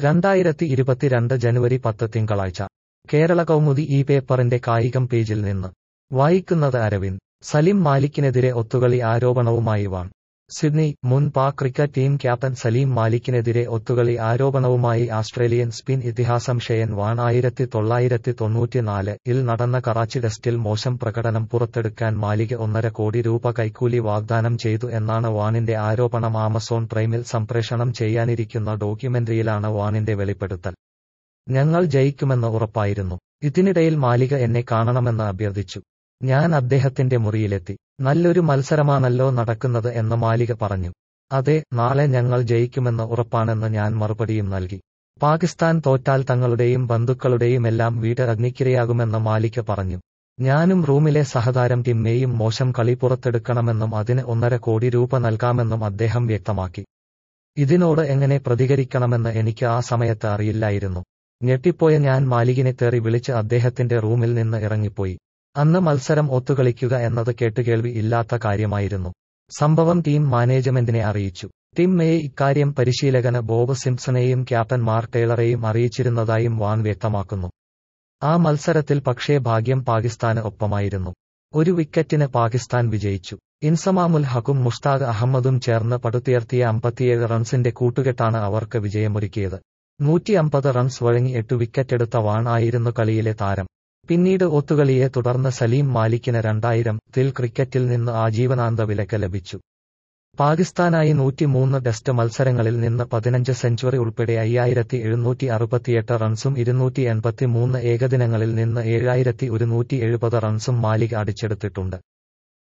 രണ്ടായിരത്തി ഇരുപത്തിരണ്ട് ജനുവരി പത്ത് തിങ്കളാഴ്ച കേരള കൗമുദി ഈ പേപ്പറിന്റെ കായികം പേജിൽ നിന്ന് വായിക്കുന്നത് അരവിന്ദ് സലിം മാലിക്കിനെതിരെ ഒത്തുകളി ആരോപണവുമായി വാൺ സിഡ്നി മുൻ Pak cricket team captain Saleem മാലിക്കിനെതിരെ ഒത്തുകളി ആരോപണവുമായി ആസ്ട്രേലിയൻ സ്പിൻ ഇതിഹാസം ഷെയൻ വാൺ ആയിരത്തി തൊള്ളായിരത്തി തൊണ്ണൂറ്റിനാല് ഇൽ നടന്ന കറാച്ചി ടെസ്റ്റിൽ മോശം പ്രകടനം പുറത്തെടുക്കാൻ മാലിക് ഒന്നര കോടി രൂപ കൈക്കൂലി വാഗ്ദാനം ചെയ്തു എന്നാണ് വാണിന്റെ ആരോപണം ആമസോൺ പ്രൈമിൽ സംപ്രേഷണം ചെയ്യാനിരിക്കുന്ന ഡോക്യുമെന്ററിയിലാണ് വാണിന്റെ വെളിപ്പെടുത്തൽ ഞങ്ങൾ ജയിക്കുമെന്ന് ഉറപ്പായിരുന്നു ഇതിനിടയിൽ മാലിക എന്നെ കാണണമെന്ന് അഭ്യർത്ഥിച്ചു ഞാൻ അദ്ദേഹത്തിന്റെ മുറിയിലെത്തി നല്ലൊരു മത്സരമാണല്ലോ നടക്കുന്നത് എന്ന് മാലിക പറഞ്ഞു അതെ നാളെ ഞങ്ങൾ ജയിക്കുമെന്ന് ഉറപ്പാണെന്ന് ഞാൻ മറുപടിയും നൽകി പാകിസ്ഥാൻ തോറ്റാൽ തങ്ങളുടെയും ബന്ധുക്കളുടെയുമെല്ലാം വീട് അഗ്നിക്കിരയാകുമെന്ന് മാലിക പറഞ്ഞു ഞാനും റൂമിലെ സഹതാരം ടിമ്മേയും മോശം കളി പുറത്തെടുക്കണമെന്നും അതിന് ഒന്നര കോടി രൂപ നൽകാമെന്നും അദ്ദേഹം വ്യക്തമാക്കി ഇതിനോട് എങ്ങനെ പ്രതികരിക്കണമെന്ന് എനിക്ക് ആ സമയത്ത് അറിയില്ലായിരുന്നു ഞെട്ടിപ്പോയ ഞാൻ മാലികിനെ തേറി വിളിച്ച് അദ്ദേഹത്തിന്റെ റൂമിൽ നിന്ന് ഇറങ്ങിപ്പോയി അന്ന് മത്സരം ഒത്തുകളിക്കുക എന്നത് കേട്ടുകേൾവി ഇല്ലാത്ത കാര്യമായിരുന്നു സംഭവം ടീം മാനേജ്മെന്റിനെ അറിയിച്ചു ടീം മേയെ ഇക്കാര്യം പരിശീലകന് ബോബ് സിംപ്സണെയും ക്യാപ്റ്റൻ മാർക്ക് ടേലറെയും അറിയിച്ചിരുന്നതായും വാൻ വ്യക്തമാക്കുന്നു ആ മത്സരത്തിൽ പക്ഷേ ഭാഗ്യം പാകിസ്ഥാന് ഒപ്പമായിരുന്നു ഒരു വിക്കറ്റിന് പാകിസ്ഥാൻ വിജയിച്ചു ഇൻസമാമുൽ ഹക്കും മുഷ്താഖ് അഹമ്മദും ചേർന്ന് പടുത്തുയർത്തിയ അമ്പത്തിയേഴ് റൺസിന്റെ കൂട്ടുകെട്ടാണ് അവർക്ക് വിജയമൊരുക്കിയത് നൂറ്റി അമ്പത് റൺസ് വഴങ്ങി എട്ട് വിക്കറ്റെടുത്ത വാൺ ആയിരുന്നു കളിയിലെ താരം പിന്നീട് ഒത്തുകളിയെ തുടർന്ന് സലീം മാലിക്കിന് രണ്ടായിരം തിൽ ക്രിക്കറ്റിൽ നിന്ന് ആജീവനാന്ത വിലക്ക് ലഭിച്ചു പാകിസ്ഥാനായി നൂറ്റിമൂന്ന് ടെസ്റ്റ് മത്സരങ്ങളിൽ നിന്ന് പതിനഞ്ച് സെഞ്ചുറി ഉൾപ്പെടെ അയ്യായിരത്തി എഴുന്നൂറ്റി അറുപത്തിയെട്ട് റൺസും ഇരുന്നൂറ്റി എൺപത്തിമൂന്ന് ഏകദിനങ്ങളിൽ നിന്ന് ഏഴായിരത്തി ഒരുന്നൂറ്റി എഴുപത് റൺസും മാലിക് അടിച്ചെടുത്തിട്ടുണ്ട്